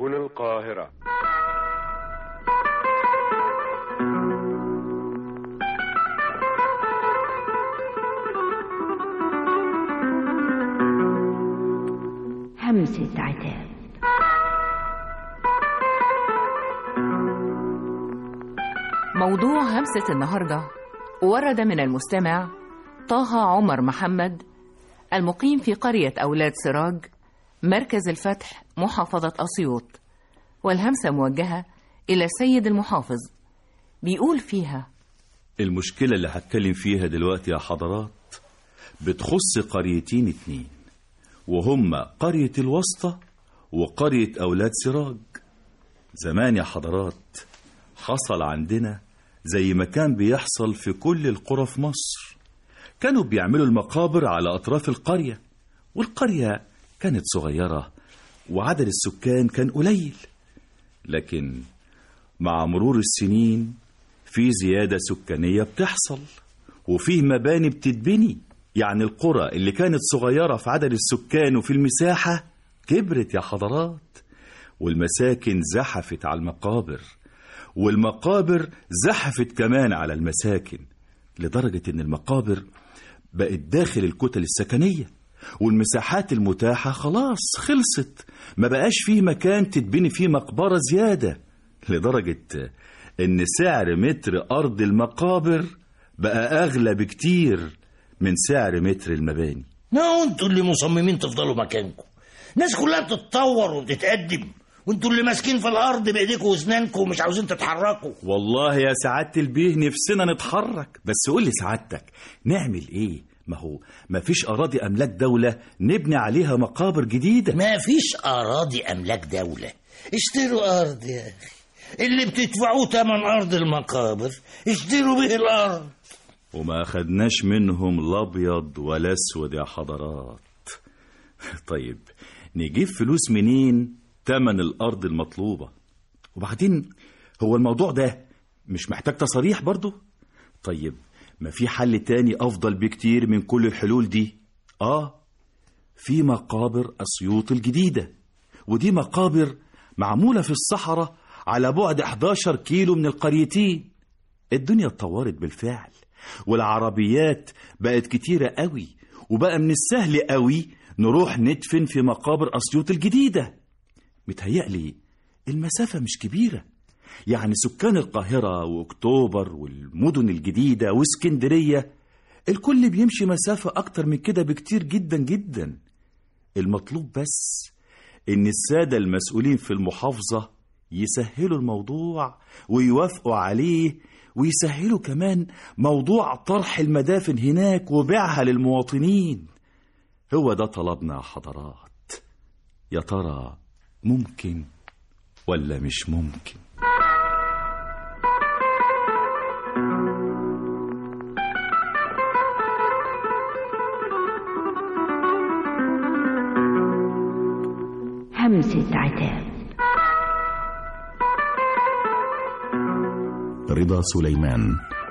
هنا القاهرة همسة عتاب موضوع همسة النهاردة ورد من المستمع طه عمر محمد المقيم في قرية أولاد سراج مركز الفتح محافظة أسيوط والهمسة موجهة إلى السيد المحافظ بيقول فيها المشكلة اللي هتكلم فيها دلوقتي يا حضرات بتخص قريتين اتنين وهما قرية الوسطى وقرية أولاد سراج زمان يا حضرات حصل عندنا زي ما كان بيحصل في كل القرى في مصر كانوا بيعملوا المقابر على أطراف القرية والقرية كانت صغيرة وعدد السكان كان قليل لكن مع مرور السنين في زيادة سكانية بتحصل وفيه مباني بتتبني يعني القرى اللي كانت صغيرة في عدد السكان وفي المساحة كبرت يا حضرات والمساكن زحفت على المقابر والمقابر زحفت كمان على المساكن لدرجة إن المقابر بقت داخل الكتل السكنية والمساحات المتاحة خلاص خلصت ما بقاش فيه مكان تتبني فيه مقبرة زيادة لدرجة إن سعر متر أرض المقابر بقى أغلى بكتير من سعر متر المباني لا انتوا اللي مصممين تفضلوا مكانكم الناس كلها بتتطور وبتتقدم وانتوا اللي ماسكين في الارض بايديكم واسنانكم ومش عاوزين تتحركوا والله يا سعادة البيه نفسنا نتحرك بس قول لي سعادتك نعمل ايه ما هو ما فيش اراضي املاك دولة نبني عليها مقابر جديدة ما فيش اراضي املاك دولة اشتروا ارض يا اخي اللي بتدفعوه تمن ارض المقابر اشتروا به الارض وما أخدناش منهم الأبيض ولا أسود يا حضرات طيب نجيب فلوس منين تمن الأرض المطلوبة وبعدين هو الموضوع ده مش محتاج تصاريح برضو طيب ما في حل تاني أفضل بكتير من كل الحلول دي آه في مقابر أسيوط الجديدة ودي مقابر معمولة في الصحراء على بعد 11 كيلو من القريتين الدنيا اتطورت بالفعل والعربيات بقت كتيرة قوي وبقى من السهل قوي نروح ندفن في مقابر أسيوط الجديدة متهيألي المسافة مش كبيرة يعني سكان القاهرة وأكتوبر والمدن الجديدة واسكندرية الكل بيمشي مسافة أكتر من كده بكتير جدا جدا المطلوب بس إن السادة المسؤولين في المحافظة يسهلوا الموضوع ويوافقوا عليه ويسهلوا كمان موضوع طرح المدافن هناك وبيعها للمواطنين هو ده طلبنا يا حضرات يا ترى ممكن ولا مش ممكن همسة عتاب رضا سليمان